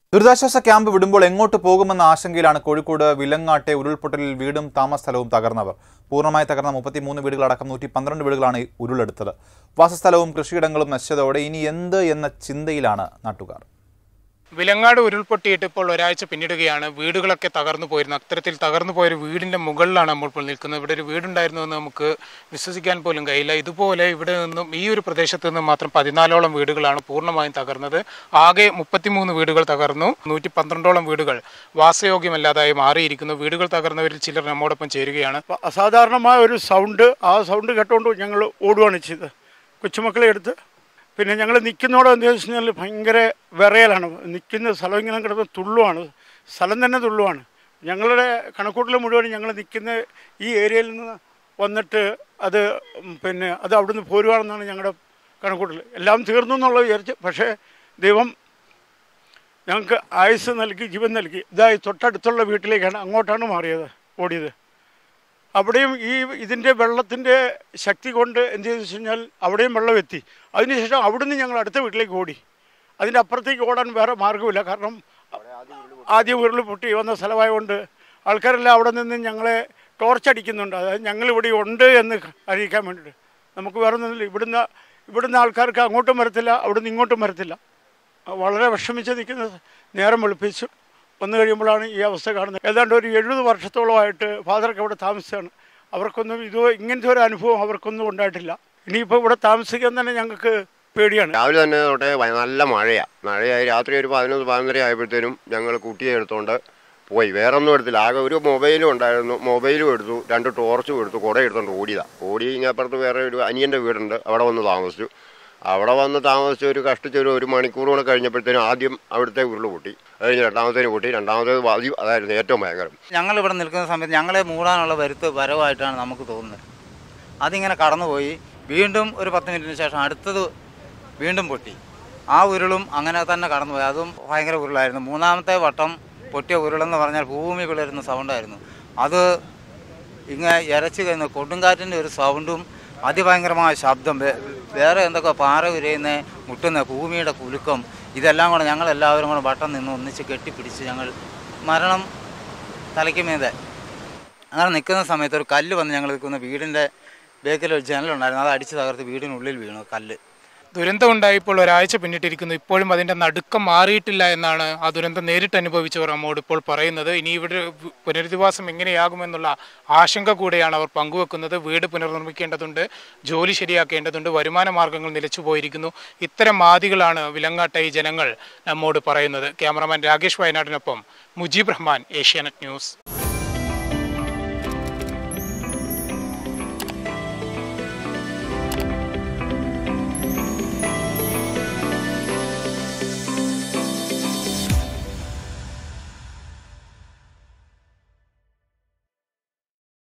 ദുരിതാശ്വാസ ക്യാമ്പ് വിടുമ്പോൾ എങ്ങോട്ട് പോകുമെന്ന ആശങ്കയിലാണ് കോഴിക്കോട് വിലങ്ങാട്ടെ ഉരുൾപൊട്ടലിൽ വീടും താമസസ്ഥലവും തകർന്നവർ പൂർണ്ണമായി തകർന്ന മുപ്പത്തിമൂന്ന് വീടുകളടക്കം നൂറ്റി പന്ത്രണ്ട് വീടുകളാണ് ഉരുളെടുത്തത് വാസസ്ഥലവും കൃഷിയിടങ്ങളും നശിച്ചതോടെ ഇനി എന്ത് എന്ന ചിന്തയിലാണ് നാട്ടുകാർ വിലങ്ങാട് ഉരുൾപൊട്ടിയിട്ട് ഇപ്പോൾ ഒരാഴ്ച പിന്നിടുകയാണ് വീടുകളൊക്കെ തകർന്നു പോയിരുന്നു അത്തരത്തിൽ തകർന്നു പോയൊരു വീടിൻ്റെ മുകളിലാണ് നമ്മൾ ഇപ്പോൾ നിൽക്കുന്നത് ഇവിടെ ഒരു വീടുണ്ടായിരുന്നു എന്ന് നമുക്ക് വിശ്വസിക്കാൻ പോലും കഴിയില്ല ഇതുപോലെ ഇവിടെ നിന്നും ഈ ഒരു പ്രദേശത്ത് നിന്നും മാത്രം പതിനാലോളം വീടുകളാണ് പൂർണ്ണമായും തകർന്നത് ആകെ മുപ്പത്തിമൂന്ന് വീടുകൾ തകർന്നു നൂറ്റി പന്ത്രണ്ടോളം വീടുകൾ വാസയോഗ്യമല്ലാതായി മാറിയിരിക്കുന്നു വീടുകൾ തകർന്നവരിൽ ചിലർ നമ്മോടൊപ്പം ചേരുകയാണ് അപ്പോൾ അസാധാരണമായ ഒരു സൗണ്ട് ആ സൗണ്ട് കേട്ടുകൊണ്ട് ഞങ്ങൾ ഓടുകയാണ് ചെയ്തത് കൊച്ചുമക്കളെ എടുത്ത് പിന്നെ ഞങ്ങൾ നിൽക്കുന്നതോടെ എന്താ വെച്ച് കഴിഞ്ഞാൽ ഭയങ്കര വിറയലാണ് നിൽക്കുന്ന സ്ഥലം ഇങ്ങനെ കിടന്ന് തുള്ളുവാണ് സ്ഥലം തന്നെ തുള്ളുവാണ് ഞങ്ങളുടെ കണക്കൂട്ടൽ മുഴുവൻ ഞങ്ങൾ നിൽക്കുന്ന ഈ ഏരിയയിൽ നിന്ന് വന്നിട്ട് അത് ഉം, പിന്നെ അത് അവിടുന്ന് പോരുവാണെന്നാണ് ഞങ്ങളുടെ കണക്കൂട്ടൽ എല്ലാം തീർന്നു എന്നുള്ളത് വിചാരിച്ച് പക്ഷേ ദൈവം ഞങ്ങൾക്ക് ആയുസ് നൽകി ജീവൻ നൽകി ഇതായി തൊട്ടടുത്തുള്ള വീട്ടിലേക്കാണ് അങ്ങോട്ടാണ് മാറിയത് ഓടിയത് അവിടെയും ഈ ഇതിൻ്റെ വെള്ളത്തിൻ്റെ ശക്തി കൊണ്ട് എന്ത് ചെയ്തെന്ന് വെച്ച് കഴിഞ്ഞാൽ അവിടെയും വെള്ളം എത്തി അതിനുശേഷം അവിടുന്ന് ഞങ്ങൾ അടുത്ത വീട്ടിലേക്ക് ഓടി അതിൻ്റെ അപ്പുറത്തേക്ക് ഓടാൻ വേറെ മാർഗ്ഗമില്ല കാരണം ആദ്യം ഉരുൾ പൊട്ടി വന്ന സ്ഥലമായതുകൊണ്ട് ആൾക്കാരെല്ലാം അവിടെ നിന്ന് ഞങ്ങളെ ടോർച്ച് അടിക്കുന്നുണ്ട് അതായത് ഞങ്ങൾ ഇവിടെ ഉണ്ട് എന്ന് അറിയിക്കാൻ വേണ്ടിയിട്ട് നമുക്ക് വേറെ ഒന്നുമില്ല ഇവിടുന്ന് ഇവിടുന്ന് ആൾക്കാർക്ക് അങ്ങോട്ടും വരത്തില്ല അവിടുന്ന് ഇങ്ങോട്ടും വരത്തില്ല വളരെ വിഷമിച്ച് നിൽക്കുന്ന നേരം വെളുപ്പിച്ചു വന്നു കഴിയുമ്പോഴാണ് ഈ അവസ്ഥ കാണുന്നത് ഏതാണ്ട് ഒരു എഴുപത് വർഷത്തോളമായിട്ട് ഫാദറൊക്കെ ഇവിടെ താമസിച്ചാണ് അവർക്കൊന്നും ഇത് ഇങ്ങനത്തെ ഒരു അനുഭവം അവർക്കൊന്നും ഉണ്ടായിട്ടില്ല ഇനിയിപ്പോൾ ഇവിടെ താമസിക്കാൻ തന്നെ ഞങ്ങൾക്ക് പേടിയാണ് രാവിലെ തന്നെ തൊട്ടേ ഭയ- നല്ല മഴയാണ് മഴയായി രാത്രി ഒരു പതിനൊന്ന് പതിനൊന്നര ആയപ്പോഴത്തേനും ഞങ്ങൾ കുട്ടിയെ എടുത്തുകൊണ്ട് പോയി വേറെ ഒന്നും എടുത്തില്ല ആകെ ഒരു മൊബൈലും ഉണ്ടായിരുന്നു മൊബൈലും എടുത്തു രണ്ട് ടോർച്ചും എടുത്തു കുട എടുത്തുകൊണ്ട് ഓടിയതാ ഓടി കഴിഞ്ഞപ്പുറത്ത് വേറെ ഒരു അനിയൻ്റെ വീടുണ്ട് അവിടെ വന്ന് താമസിച്ചു അവിടെ വന്ന് താമസിച്ച് ഒരു കഷ്ടിച്ച് ഒരു ഒരു മണിക്കൂർ കൂടെ കഴിഞ്ഞപ്പോഴത്തേനും ആദ്യം അവിടുത്തെ ഉരുള് പൊട്ടി അത് കഴിഞ്ഞ് രണ്ടാമത്തേന് പൊട്ടി രണ്ടാമത്തേത് അതി അതായിരുന്നു ഏറ്റവും ഭയങ്കരം ഞങ്ങൾ ഇവിടെ നിൽക്കുന്ന സമയത്ത് ഞങ്ങളെ മൂടാനുള്ള വരുത്ത് വരവായിട്ടാണ് നമുക്ക് തോന്നുന്നത് അതിങ്ങനെ കടന്നുപോയി വീണ്ടും ഒരു പത്ത് മിനിറ്റിന് ശേഷം അടുത്തത് വീണ്ടും പൊട്ടി ആ ഉരുളും അങ്ങനെ തന്നെ കടന്നുപോയി അതും ഭയങ്കര ഉരുളായിരുന്നു മൂന്നാമത്തെ വട്ടം പൊട്ടിയ ഉരുളെന്ന് പറഞ്ഞാൽ ഭൂമി പിളരുന്ന സൗണ്ടായിരുന്നു അത് ഇങ്ങനെ ഇരച്ച് കഴിഞ്ഞ കൊടുങ്കാറ്റിൻ്റെ ഒരു സൗണ്ടും അതിഭയങ്കരമായ ശബ്ദം വേ- വേറെ എന്തൊക്കെ പാറ ഉരയുന്ന മുട്ടുന്ന ഭൂമിയുടെ കുലുക്കം ഇതെല്ലാം കൂടെ ഞങ്ങൾ എല്ലാവരും കൂടെ വട്ടം നിന്ന് ഒന്നിച്ച് കെട്ടിപ്പിടിച്ച് ഞങ്ങൾ മരണം തലയ്ക്ക് മീതെ അങ്ങനെ നിൽക്കുന്ന സമയത്ത് ഒരു കല്ല് വന്ന് ഞങ്ങൾ നിൽക്കുന്ന വീടിൻ്റെ ബേക്കിൽ ഒരു ജനലുണ്ടായിരുന്നു അത് അടിച്ച് തകർത്ത് വീടിനുള്ളിൽ വീണു കല്ല് ദുരന്തം ഉണ്ടായപ്പോൾ ഒരാഴ്ച പിന്നിട്ടിരിക്കുന്നു ഇപ്പോഴും അതിൻ്റെ നടുക്കം മാറിയിട്ടില്ല എന്നാണ് ആ ദുരന്തം നേരിട്ട് അനുഭവിച്ചവർ നമ്മോട് ഇപ്പോൾ പറയുന്നത് ഇനി ഇവിടെ പുനരധിവാസം എങ്ങനെയാകുമെന്നുള്ള ആശങ്ക കൂടെയാണ് അവർ പങ്കുവെക്കുന്നത് വീട് പുനർനിർമ്മിക്കേണ്ടതുണ്ട് ജോലി ശരിയാക്കേണ്ടതുണ്ട് വരുമാന മാർഗങ്ങൾ നിലച്ചു പോയിരിക്കുന്നു ഇത്തരം മാതികളാണ് വിലങ്ങാട്ട ഈ ജനങ്ങൾ നമ്മോട് പറയുന്നത് ക്യാമറമാൻ രാകേഷ് വയനാടിനൊപ്പം മുജീബ് റഹ്മാൻ ഏഷ്യാനെറ്റ് ന്യൂസ്